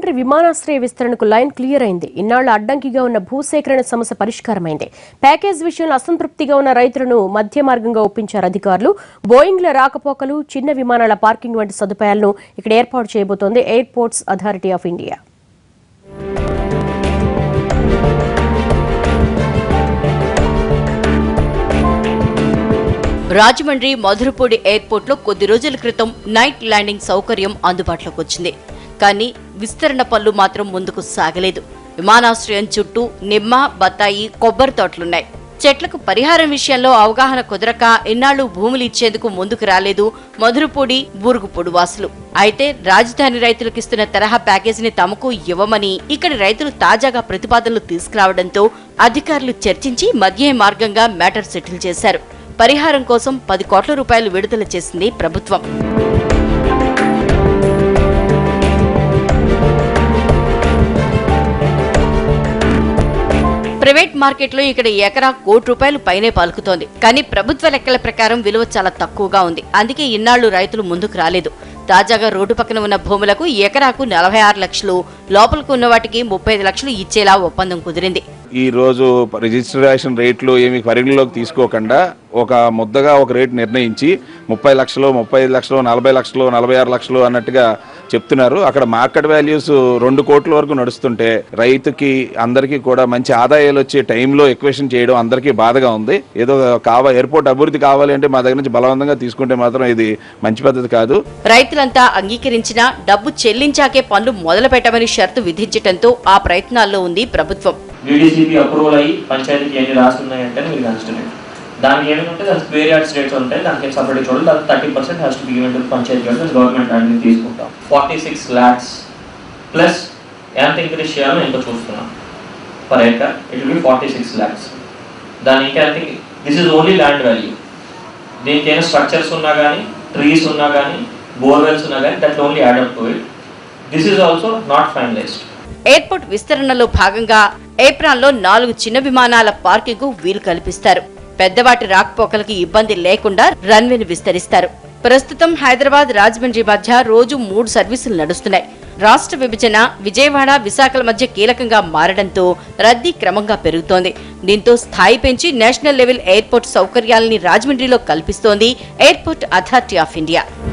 రాజమండ్రి విమానాశ్రయ విస్తరణకు line clear అయింది ఇన్నాళ్ల అడ్డంకిగా ఉన్న భూసేకరణ సమస్య పరిష్కారమైంది ప్యాకేజ్ విషయంలో అసంతృప్తిగా ఉన్న రైతులను మధ్య మార్గంగా ఒప్పించారు అధికారులు బోయింగ్ల రాకపోకలు చిన్న విమానాల పార్కింగ్ వంటి సదుపాయాలను ఇక్కడ ఏర్పాటు చేయబోతోంది airports authority of India Rajahmundry Madhurapudi ఎయిర్పోర్ట్లో కొద్ది రోజుల క్రితం నైట్ ల్యాండింగ్ సౌకర్యం అందుబాటులోకి వచ్చింది కానీ విస్తరణ పనులు మాత్రం ముందుకు సాగలేదు విమానాశ్రయం చుట్టూ నిమ్మ బత్తాయి కొబ్బరి తోటలున్నాయి చెట్లకు పరిహారం విషయంలో అవగాహన కుదరక ఇన్నాళ్లు భూములు ఇచ్చేందుకు ముందుకు రాలేదు మధురపూడి బూరుగుపొడి వాసులు అయితే రాజధాని రైతులకు ఇస్తున్న తరహా ప్యాకేజీని తమకు ఇవ్వమని ఇక్కడి రైతులు తాజాగా ప్రతిపాదనలు తీసుకురావడంతో అధికారులు చర్చించి మధ్య మార్గంగా మ్యాటర్ సెటిల్ చేశారు పరిహారం కోసం పది కోట్ల రూపాయలు విడుదల చేసింది ప్రభుత్వం ప్రైవేట్ మార్కెట్లో ఇక్కడ ఎకరా కోటి రూపాయలు పైనే పలుకుతోంది కానీ ప్రభుత్వ లెక్కల ప్రకారం విలువ చాలా తక్కువగా ఉంది అందుకే ఇన్నాళ్లు రైతులు ముందుకు రాలేదు తాజాగా రోడ్డు పక్కన ఉన్న భూములకు ఎకరాకు నలభై ఆరు లక్షలు లోపలకు ఉన్న వాటికి ముప్పై ఐదు లక్షలు ఇచ్చేలా ఒప్పందం కుదిరింది ఈ రోజు రిజిస్ట్రేషన్ రేట్లు ఏమి పరిగణలోకి తీసుకోకుండా ఒక ముద్దగా ఒక రేటు నిర్ణయించి ముప్పై లక్షలు ముప్పై ఐదు లక్షలు నలభై లక్షలు నలభై ఆరు లక్షలు అన్నట్టుగా చెప్తున్నారు అక్కడ మార్కెట్ వాల్యూస్ రెండు కోట్ల వరకు నడుస్తుంటే రైతుకి అందరికీ కూడా మంచి ఆదాయాలు వచ్చే టైంలో ఎక్వేషన్ చేయడం అందరికీ బాధగా ఉంది ఏదో కావ ఎయిర్పోర్ట్ అభివృద్ధి కావాలి అంటే మా దగ్గర నుంచి బలవంతంగా తీసుకుంటే మాత్రం ఇది మంచి పద్ధతి కాదు రైతులంతా అంగీకరించినా డబ్బు చెల్లించాకే పనులు మొదలు పెట్టమని షరతు విధించడంతో ఆ ప్రయత్నాల్లో ఉంది ప్రభుత్వం డీడీసీపీ అప్రూవల్ అయ్యి పంచాయతీకి ఎన్ని రాస్తున్నాయంటే మీరు కన్సిడర్ దానికి ఏమిటంటే దానికి స్క్వేర్ యార్డ్స్ రేట్స్ ఉంటాయి దానికి సపరేట్ చూడాలి దానికి thirty percent has to given to panchayat government అన్ని తీసుకుంటాం ఫార్టీ సిక్స్ ల్యాక్స్ ప్లస్ ఎంత ఇంక్రీజ్ చేయాలో ఇంకా చూస్తున్నాం per acre it will be forty six lakhs దాని ఇంకా I think this is only land value దీనికి ఏమైనా స్ట్రక్చర్స్ ఉన్నా కానీ ట్రీస్ ఉన్నా కానీ బోర్వెల్స్ ఉన్నా కానీ that only add up to it this is also not finalised airport విస్తరణలో భాగంగా ఏప్రాన్లో నాలుగు చిన్న విమానాల పార్కింగ్ వీలు కల్పిస్తారు పెద్దవాటి రాకపోకలకి ఇబ్బంది లేకుండా రన్వేను విస్తరిస్తారు ప్రస్తుతం హైదరాబాద్ రాజమండ్రి మధ్య రోజు మూడు సర్వీసులు నడుస్తున్నాయి రాష్ట్ర విభజన విజయవాడ విశాఖల మధ్య కీలకంగా మారడంతో రద్దీ క్రమంగా పెరుగుతోంది దీంతో స్థాయి పెంచి నేషనల్ లెవెల్ ఎయిర్పోర్ట్ సౌకర్యాలని రాజమండ్రిలో కల్పిస్తోంది ఎయిర్పోర్ట్ అథారిటీ ఆఫ్ ఇండియా